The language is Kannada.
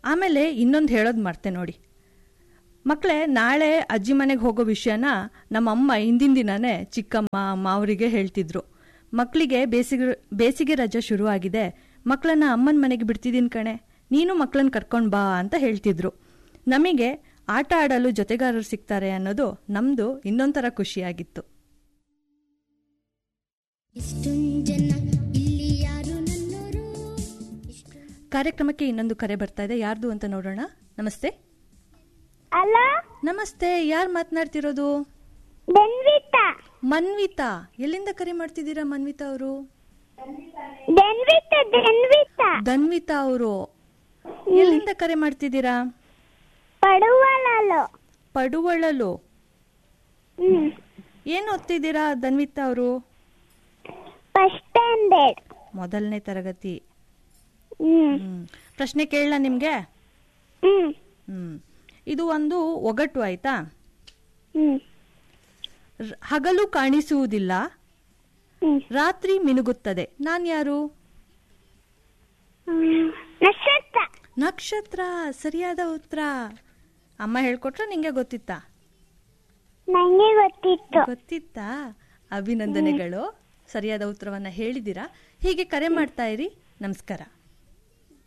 ಆಮೇಲೆ ಇನ್ನೊಂದು ಹೇಳೋದು ಮರ್ತೆ ನೋಡಿ ಮಕ್ಕಳೇ ನಾಳೆ ಅಜ್ಜಿ ಮನೆಗೆ ಹೋಗೋ ವಿಷಯನ ನಮ್ಮಮ್ಮ ಹಿಂದಿನ ದಿನನೇ ಚಿಕ್ಕಮ್ಮ ಅಮ್ಮ ಅವರಿಗೆ ಹೇಳ್ತಿದ್ರು ಮಕ್ಕಳಿಗೆ ಬೇಸಿಗೆ ಬೇಸಿಗೆ ರಜೆ ಶುರುವಾಗಿದೆ ಮಕ್ಕಳನ್ನ ಅಮ್ಮನ ಮನೆಗೆ ಬಿಡ್ತಿದ್ದೀನಿ ಕಣೆ ನೀನು ಮಕ್ಕಳನ್ನ ಕರ್ಕೊಂಡು ಬಾ ಅಂತ ಹೇಳ್ತಿದ್ರು ನಮಗೆ ಆಟ ಆಡಲು ಜೊತೆಗಾರರು ಸಿಗ್ತಾರೆ ಅನ್ನೋದು ನಮ್ಮದು ಇನ್ನೊಂಥರ ಖುಷಿಯಾಗಿತ್ತು ಇಷ್ಟೊಂದು ಜನ ಇಲ್ಲಿ ಯಾರು ನನ್ನೋರು ಕಾರ್ಯಕ್ರಮಕ್ಕೆ ಇನ್ನೊಂದು ಕರೆ ಬರ್ತಾ ಇದೆ ಯಾರ್ದು ಅಂತ ನೋಡೋಣ ನಮಸ್ತೆ ಅಲ್ಲ ನಮಸ್ತೆ ಯಾರು ಮಾತನಾಡ್ತಿರೋದು ಡೆನ್ವಿತಾ ಮನ್ವಿತಾ ಎಲ್ಲಿಂದ ಕರೆ ಮಾಡ್ತಿದ್ದೀರಾ ಮನ್ವಿತಾ ಅವರು ಡೆನ್ವಿತಾ ಡೆನ್ವಿತಾ ಧನ್ವಿತಾ ಅವರು ಎಲ್ಲಿಂದ ಕರೆ ಮಾಡ್ತಿದ್ದೀರಾ ಪಡುವಲಲು ಪಡುವಳಲು ಹ್ಮ್ ಏನು ಓದ್ತಿದ್ದೀರಾ ಧನ್ವಿತಾ ಅವರು ಫಸ್ಟ್ ಸ್ಟ್ಯಾಂಡರ್ಡ್ ಮೊದಲನೇ ತರಗತಿ ಹ್ಮ್ ಹ್ಮ್ ಪ್ರಶ್ನೆ ಕೇಳಲ್ಲ ನಿಮ್ಗೆ ಹ್ಮ್ ಹ್ಮ್ ಇದು ಒಂದು ಒಗಟು ಆಯ್ತಾ ಹ್ಮ್ ರ್- ಹಗಲು ಕಾಣಿಸುವುದಿಲ್ಲ ಹ್ಮ್ ರಾತ್ರಿ ಮಿನುಗುತ್ತದೆ ನಾನ್ ಯಾರು ಹ್ಮ್. ನಕ್ಷತ್ರ ನಕ್ಷತ್ರ ಸರಿಯಾದ ಉತ್ತರ ಅಮ್ಮ ಹೇಳ್ಕೊಟ್ರ ನಿಂಗೆ ಗೊತ್ತಿತ್ತಾ ನಂಗೆ ಗೊತ್ತಿತ್ತು ಗೊತ್ತಿತ್ತಾ ಅಭಿನಂದನೆಗಳು ಸರಿಯಾದ ಉತ್ತರವನ್ನ ಹೇಳಿದ್ದೀರಾ ಹೀಗೆ ಕರೆ ಮಾಡ್ತಾ ಇರಿ ನಮಸ್ಕಾರ